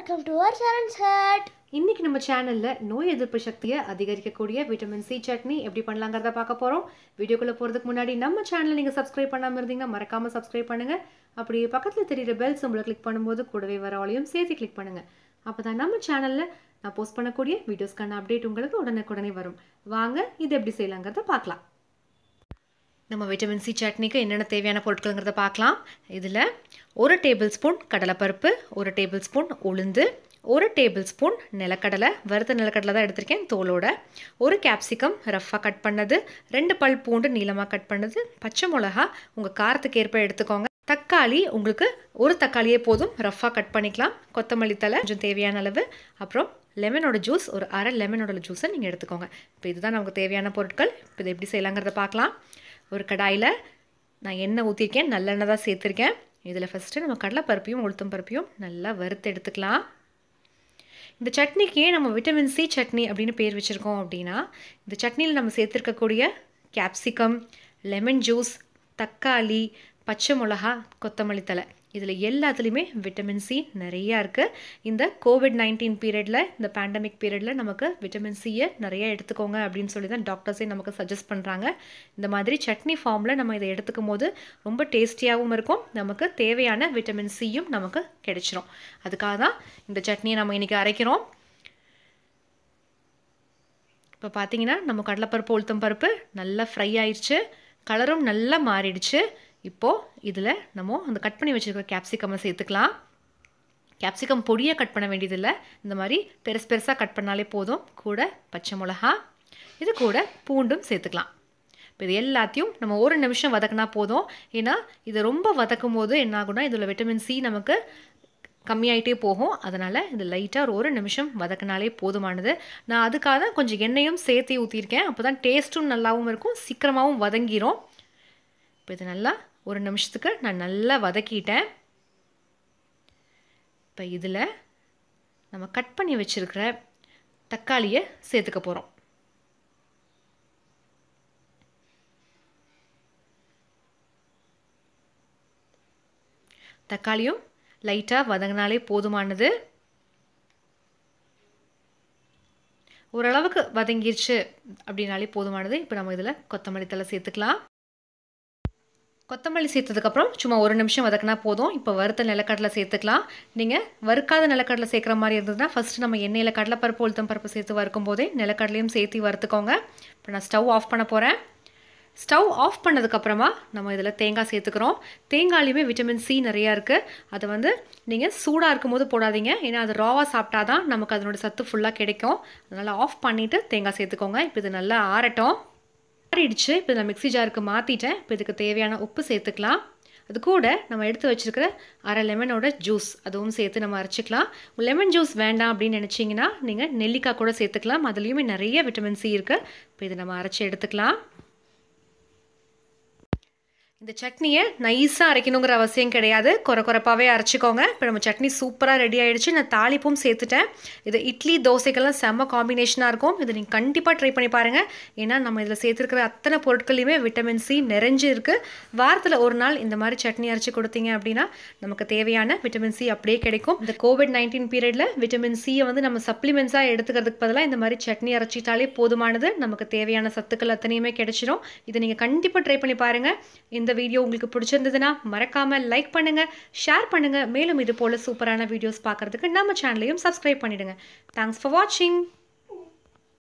welcome to our Charan heart இன்னைக்கு நம்ம சேனல்ல நோய் எதிர்ப்பு சக்தியை அதிகரிக்கக்கூடிய விட்டமின் சி சட்னி எப்படி பண்ணலாங்கிறத பார்க்க போறோம் வீடியோக்குள்ள போறதுக்கு முன்னாடி நம்ம சேனலை நீங்க சப்ஸ்கிரைப் பண்ணாம இருந்தீங்கன்னா மறக்காம சப்ஸ்கிரைப் பண்ணுங்க அப்படியே பக்கத்துல தெரியுற பெல் சிம்பிளை கிளிக் பண்ணும்போது கூடவே வர ஆளையும் சேர்த்து கிளிக் பண்ணுங்க அப்பதான் நம்ம சேனல்ல நான் போஸ்ட் பண்ணக்கூடிய வீடியோஸ்க்கான அப்டேட் உங்களுக்கு உடனுக்குடனே வரும் வாங்க இது எப்படி செய்யலாங்கிறத பார்க்கலாம் நம்ம விட்டமின் சி சட்னிக்கு என்னென்ன தேவையான பொருட்கள்ங்கிறத பார்க்கலாம் இதில் ஒரு டேபிள் ஸ்பூன் கடலைப்பருப்பு ஒரு டேபிள் ஸ்பூன் உளுந்து ஒரு டேபிள் ஸ்பூன் நிலக்கடலை வறுத்த நிலக்கடலை தான் எடுத்திருக்கேன் தோலோட ஒரு கேப்சிகம் ரஃப்பாக கட் பண்ணது ரெண்டு பல் பூண்டு நீளமாக கட் பண்ணது பச்சை மிளகா உங்கள் காரத்துக்கு ஏற்ப எடுத்துக்கோங்க தக்காளி உங்களுக்கு ஒரு தக்காளியே போதும் ரஃப்பாக கட் பண்ணிக்கலாம் கொத்தமல்லி தலை கொஞ்சம் தேவையான அளவு அப்புறம் லெமனோட ஜூஸ் ஒரு அரை லெமனோட ஜூஸை நீங்கள் எடுத்துக்கோங்க இப்போ இதுதான் நமக்கு தேவையான பொருட்கள் இப்போ இதை எப்படி செய்யலாங்கிறத பார்க்கலாம் ஒரு கடாயில் நான் எண்ணெய் ஊற்றிருக்கேன் நல்லெண்ணெய் தான் சேர்த்துருக்கேன் இதில் ஃபஸ்ட்டு நம்ம கடலைப்பருப்பையும் உளுத்தம் பருப்பையும் நல்லா வறுத்து எடுத்துக்கலாம் இந்த சட்னிக்கு ஏன் நம்ம விட்டமின் சி சட்னி அப்படின்னு பேர் வச்சுருக்கோம் அப்படின்னா இந்த சட்னியில் நம்ம சேர்த்துருக்கக்கூடிய கேப்சிகம் லெமன் ஜூஸ் தக்காளி பச்சை மிளகா கொத்தமல்லி தலை இதில் எல்லாத்துலேயுமே விட்டமின் சி நிறையா இருக்குது இந்த கோவிட் நைன்டீன் பீரியடில் இந்த பேண்டமிக் பீரியடில் நமக்கு விட்டமின் சியை நிறைய எடுத்துக்கோங்க அப்படின்னு சொல்லி தான் டாக்டர்ஸே நமக்கு சஜஸ்ட் பண்ணுறாங்க இந்த மாதிரி சட்னி ஃபார்மில் நம்ம இதை எடுத்துக்கும் போது ரொம்ப டேஸ்டியாகவும் இருக்கும் நமக்கு தேவையான விட்டமின் சியும் நமக்கு கிடைச்சிரும் அதுக்காக தான் இந்த சட்னியை நம்ம இன்றைக்கி அரைக்கிறோம் இப்போ பார்த்தீங்கன்னா நம்ம கடலைப்பருப்பு உளுத்தம் பருப்பு நல்லா ஃப்ரை ஆயிடுச்சு கலரும் நல்லா மாறிடுச்சு இப்போது இதில் நம்ம அந்த கட் பண்ணி வச்சுருக்கிற கேப்சிகம்மை சேர்த்துக்கலாம் கேப்சிகம் பொடியாக கட் பண்ண வேண்டியதில்லை இந்த மாதிரி பெருசு பெருசாக கட் பண்ணாலே போதும் கூட பச்சை மிளகா இது கூட பூண்டும் சேர்த்துக்கலாம் இப்போ இது எல்லாத்தையும் நம்ம ஒரு நிமிஷம் வதக்கினா போதும் ஏன்னா இது ரொம்ப வதக்கும் போது என்ன ஆகும்னா இதில் விட்டமின் சி நமக்கு கம்மியாயிட்டே போகும் அதனால் இது லைட்டாக ஒரு ஒரு நிமிஷம் வதக்கினாலே போதுமானது நான் அதுக்காக தான் கொஞ்சம் எண்ணெயும் சேர்த்து ஊற்றிருக்கேன் அப்போ தான் டேஸ்ட்டும் நல்லாவும் இருக்கும் சீக்கிரமாகவும் வதங்கிரும் இப்போ இது நல்லா ஒரு நிமிஷத்துக்கு நான் நல்லா வதக்கிட்டேன் இப்போ இதில் நம்ம கட் பண்ணி வச்சுருக்கிற தக்காளியை சேர்த்துக்க போகிறோம் தக்காளியும் லைட்டாக வதங்கினாலே போதுமானது ஓரளவுக்கு வதங்கிருச்சு அப்படின்னாலே போதுமானது இப்போ நம்ம இதில் கொத்தமல்லி தலை சேர்த்துக்கலாம் கொத்தமல்லி சேர்த்ததுக்கப்புறம் சும்மா ஒரு நிமிஷம் வதக்கினா போதும் இப்போ வறுத்த நிலக்கடலை சேர்த்துக்கலாம் நீங்கள் வறுக்காத நிலக்கடலை சேர்க்குற மாதிரி இருந்ததுன்னா ஃபஸ்ட்டு நம்ம எண்ணெயில் கடலைப்பருப்பு உளுத்தம் பருப்பு சேர்த்து வறுக்கும் போதே நிலக்கடலையும் சேர்த்து வறுத்துக்கோங்க இப்போ நான் ஸ்டவ் ஆஃப் பண்ண போகிறேன் ஸ்டவ் ஆஃப் பண்ணதுக்கப்புறமா நம்ம இதில் தேங்காய் சேர்த்துக்கிறோம் தேங்காயிலையுமே விட்டமின் சி நிறையா இருக்குது அதை வந்து நீங்கள் சூடாக இருக்கும்போது போடாதீங்க ஏன்னா அது ராவாக சாப்பிட்டா தான் நமக்கு அதனோட சத்து ஃபுல்லாக கிடைக்கும் அதனால் ஆஃப் பண்ணிவிட்டு தேங்காய் சேர்த்துக்கோங்க இப்போ இது நல்லா ஆறட்டும் ஆறிடுச்சு இப்போ நான் மிக்ஸி ஜாருக்கு மாற்றிட்டேன் இப்போ இதுக்கு தேவையான உப்பு சேர்த்துக்கலாம் அது கூட நம்ம எடுத்து வச்சுருக்கிற அரை லெமனோட ஜூஸ் அதுவும் சேர்த்து நம்ம அரைச்சிக்கலாம் லெமன் ஜூஸ் வேண்டாம் அப்படின்னு நினச்சிங்கன்னா நீங்கள் நெல்லிக்காய் கூட சேர்த்துக்கலாம் அதுலேயுமே நிறைய விட்டமின் சி இருக்குது இப்போ இதை நம்ம அரைச்சி எடுத்துக்கலாம் இந்த சட்னியை நைஸாக அரைக்கணுங்கிற அவசியம் கிடையாது குறை குறைப்பாகவே அரைச்சிக்கோங்க இப்போ நம்ம சட்னி சூப்பராக ரெடி ஆகிடுச்சு நான் தாளிப்பும் சேர்த்துட்டேன் இது இட்லி தோசைக்கெல்லாம் செம்ம காம்பினேஷனாக இருக்கும் இதை நீங்கள் கண்டிப்பாக ட்ரை பண்ணி பாருங்கள் ஏன்னா நம்ம இதில் சேர்த்துருக்கிற அத்தனை பொருட்களையுமே விட்டமின் சி நிறைஞ்சு இருக்குது வாரத்தில் ஒரு நாள் இந்த மாதிரி சட்னி அரைச்சி கொடுத்தீங்க அப்படின்னா நமக்கு தேவையான விட்டமின் சி அப்படியே கிடைக்கும் இந்த கோவிட் நைன்டீன் பீரியடில் விட்டமின் சியை வந்து நம்ம சப்ளிமெண்ட்ஸாக எடுத்துக்கிறதுக்கு பதிலாக இந்த மாதிரி சட்னி அரைச்சிட்டாலே போதுமானது நமக்கு தேவையான சத்துக்கள் அத்தனையுமே கிடைச்சிடும் இதை நீங்கள் கண்டிப்பாக ட்ரை பண்ணி பாருங்கள் இந்த வீடியோ உங்களுக்கு பிடிச்சிருந்ததுன்னா மறக்காமல் லைக் பண்ணுங்கள் ஷேர் பண்ணுங்கள் மேலும் இது போல் சூப்பரான வீடியோஸ் பார்க்குறதுக்கு நம்ம சேனலையும் சப்ஸ்கிரைப் பண்ணிவிடுங்க தேங்க்ஸ் ஃபார் வாட்சிங்